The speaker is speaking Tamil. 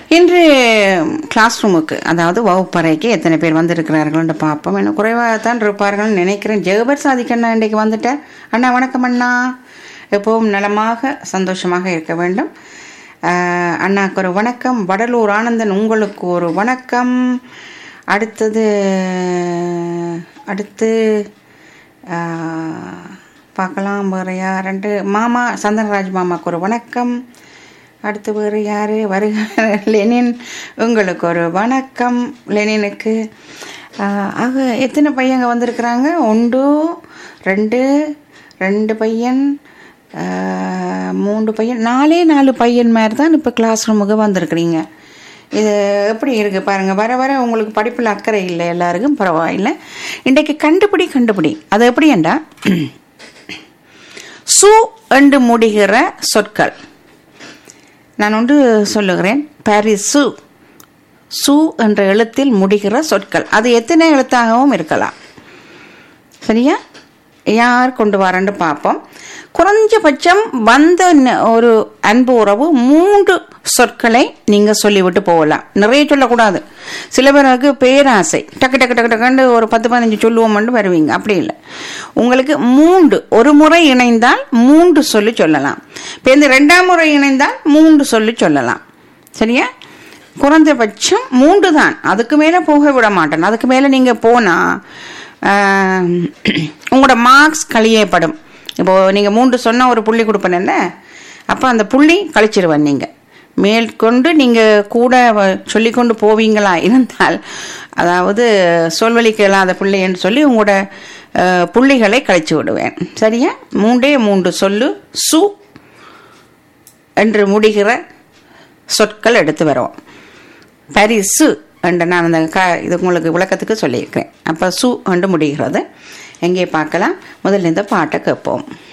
இன்று கிளாஸ் ரூமுக்கு அதாவது வகுப்பறைக்கு எத்தனை பேர் வந்திருக்கிறார்கள்னு பார்ப்போம் இன்னும் குறைவாக தான் இருப்பார்கள்னு நினைக்கிறேன் ஜெகபர் சாதிக்கண்ணா இன்றைக்கு வந்துட்டேன் அண்ணா வணக்கம் அண்ணா எப்பவும் நலமாக சந்தோஷமாக இருக்க வேண்டும் ஆஹ், அண்ணாக்கு ஒரு வணக்கம் வடலூர் ஆனந்தன் உங்களுக்கு ஒரு வணக்கம் அடுத்தது அடுத்து ஆஹ், பார்க்கலாம் வேறு யார் ரெண்டு மாமா சந்தனராஜ் மாமாவுக்கு ஒரு வணக்கம் அடுத்து வேறு யார் வருக லெனின் உங்களுக்கு ஒரு வணக்கம் லெனினுக்கு ஆஹ், ஆக எத்தனை பையங்க வந்திருக்கிறாங்க ஒன்று ரெண்டு ரெண்டு பையன் ஆஹ், மூன்று பையன் நாலே நாலு பையன் மாதிரி தான் இப்போ கிளாஸ் ரூமுக்கு வந்திருக்கிறீங்க இது எப்படி இருக்குது பாருங்கள் வர வர உங்களுக்கு படிப்பில் அக்கறை இல்லை எல்லாருக்கும் பரவாயில்லை இன்றைக்கு கண்டுபிடி கண்டுபிடி அது எப்படியண்டா சு என்று முடிகிற சொற்கள் நான் ஒன்று சொல்லுகிறேன் பாரிசு சு என்ற எழுத்தில் முடிகிற சொற்கள் அது எத்தனை எழுத்தாகவும் இருக்கலாம் சரியா யார் கொண்டு வரேன்னு பார்ப்போம் குறைஞ்சபட்சம் வந்த ந- ஒரு அன்பு உறவு மூன்று சொற்களை நீங்கள் சொல்லிவிட்டு போகலாம் நிறைய சொல்லக்கூடாது சில பேருக்கு பேராசை டக்கு டக்கு டக்கு டக்குன்னு ஒரு பத்து பதினஞ்சு சொல்லுவோம்னு வருவீங்க அப்படி இல்லை உங்களுக்கு மூன்று ஒரு முறை இணைந்தால் மூன்று சொல்லி சொல்லலாம் இப்போ இந்த ரெண்டாம் முறை இணைந்தால் மூன்று சொல்லி சொல்லலாம் சரியா குறைந்தபட்சம் மூன்று தான் அதுக்கு மேலே போக விட மாட்டேன் அதுக்கு மேலே நீங்கள் போனால் உங்களோட மார்க்ஸ் கழியப்படும் இப்போது நீங்கள் மூன்று சொன்னால் ஒரு புள்ளி கொடுப்பேன்ல அப்போ அந்த புள்ளி கழிச்சிருவேன் நீங்கள் மேற்கொண்டு நீங்கள் கூட வ- சொல்லிக்கொண்டு போவீங்களா இருந்தால் அதாவது சொல்வழி கேளாத பிள்ளை என்று சொல்லி உங்களோட அஹ், புள்ளிகளை கழிச்சு விடுவேன் சரியா மூன்றே மூன்று சொல்லு சு என்று முடிகிற சொற்கள் எடுத்து வருவோம் பரிசு என்று நான் அந்த க இது உங்களுக்கு விளக்கத்துக்கு சொல்லியிருக்கிறேன் அப்போ சு என்று முடிகிறது எங்கே பார்க்கலாம் முதல்ல இந்த பாட்டை கேட்போம்